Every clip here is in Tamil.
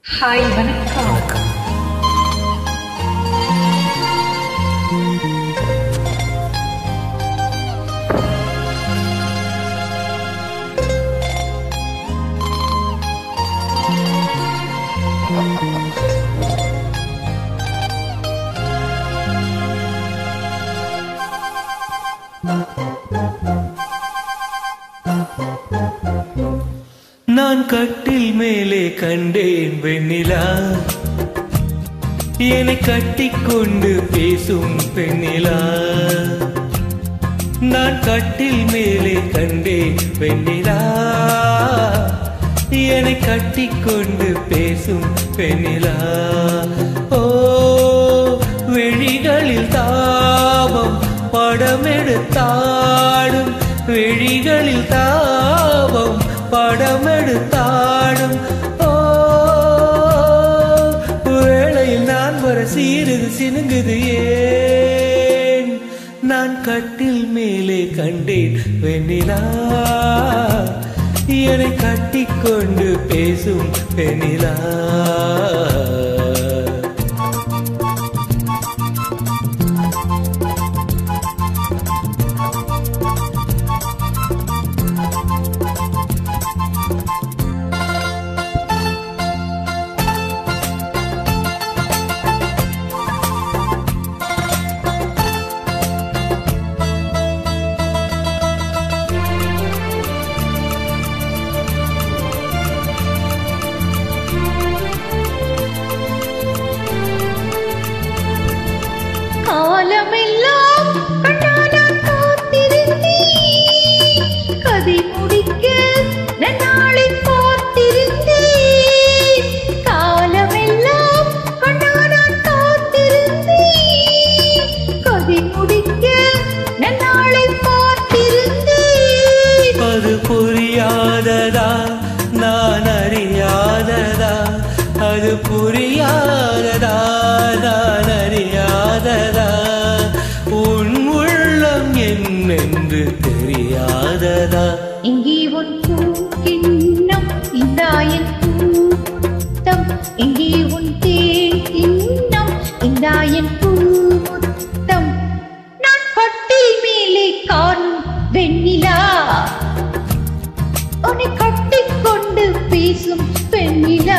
ஹாய் வணக்கம் நான் கட்டில் மேலே கண்டேன் வெண்ணிலா என்னை கட்டிக்கொண்டு பேசும் பெண்ணிலா நான் கட்டில் மேலே கண்டேன் வெண்ணிலா என்னை கட்டிக்கொண்டு பேசும் பெண்ணிலா ஓ விழிகளில் தாபம் படமெடுத்தாடும் விழிகளில் தாபம் படமெடுத்தாடும் ஓ வேளையில் நான் வர சீருது சினுங்குது ஏன் நான் கட்டில் மேலே கண்டேன் வெண்ணிலா என்னை கட்டிக்கொண்டு பேசும் பெண்ணிலா காலமெல்லாம் கண்ணாலான் காத்திருந்தேன். கதை முடிக்க நன்னாளை பார்த்திருந்தேன். காலமெல்லாம் கண்ணாலான் காத்திருந்தேன். கதை முடிக்க நன்னாளை பார்த்திருந்தேன். அது புரியாததா நான் அறியாததா அது புரியாததா நான் அறியாததா உன் உள்ளம் என்னென்று தெரியாததா இங்கே உன் பூக்கிண்ணம் இந்தாயன் பூமுத்தம் இங்கே உன் தேன் கிண்ணம் இந்தாயன் பூமுத்தம் நான் கட்டில் மேலே காணும் வெண்ணிலா உன்னை கட்டிக்கொண்டு பேசும் பெண்ணிலா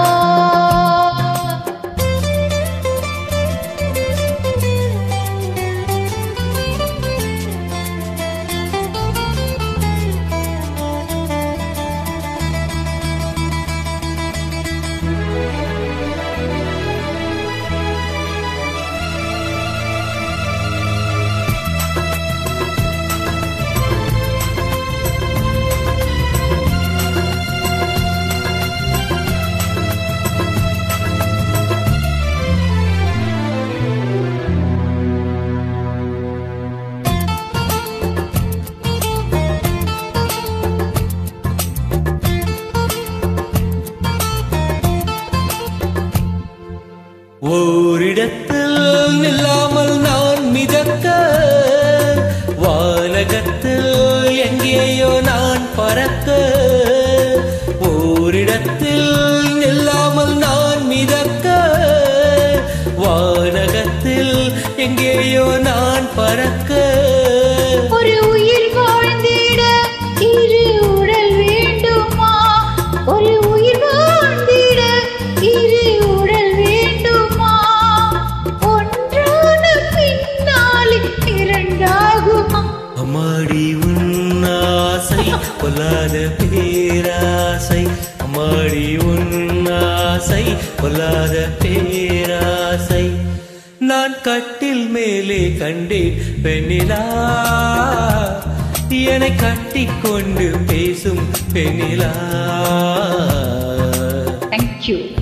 ஓரிடத்தில் நில்லாமல் நான் மிதக்க வானகத்தில் எங்கேயோ நான் பறக்க ஓரிடத்தில் நில்லாமல் நான் மிதக்க வானகத்தில் எங்கேயோ நான் பறக்க ஒரு உயிர் வாழ்ந்திட இரு உடல் வேண்டுமா ஒரு உயிர் வாழ்ந்திட இரு உடல் வேண்டுமா ஒன்றான பின்னாலே இரண்டாகுமா அம்மாடி உன் ஆசை கொல்லாத பேராசை அம்மாடி உன் ஆசை கொல்லாத பேராசை நான் கட்டில் மேலே கண்டேன் பெண்ணிலா என்னை கட்டிக்கொண்டு பேசும் பெண்ணிலா தேங்க்யூ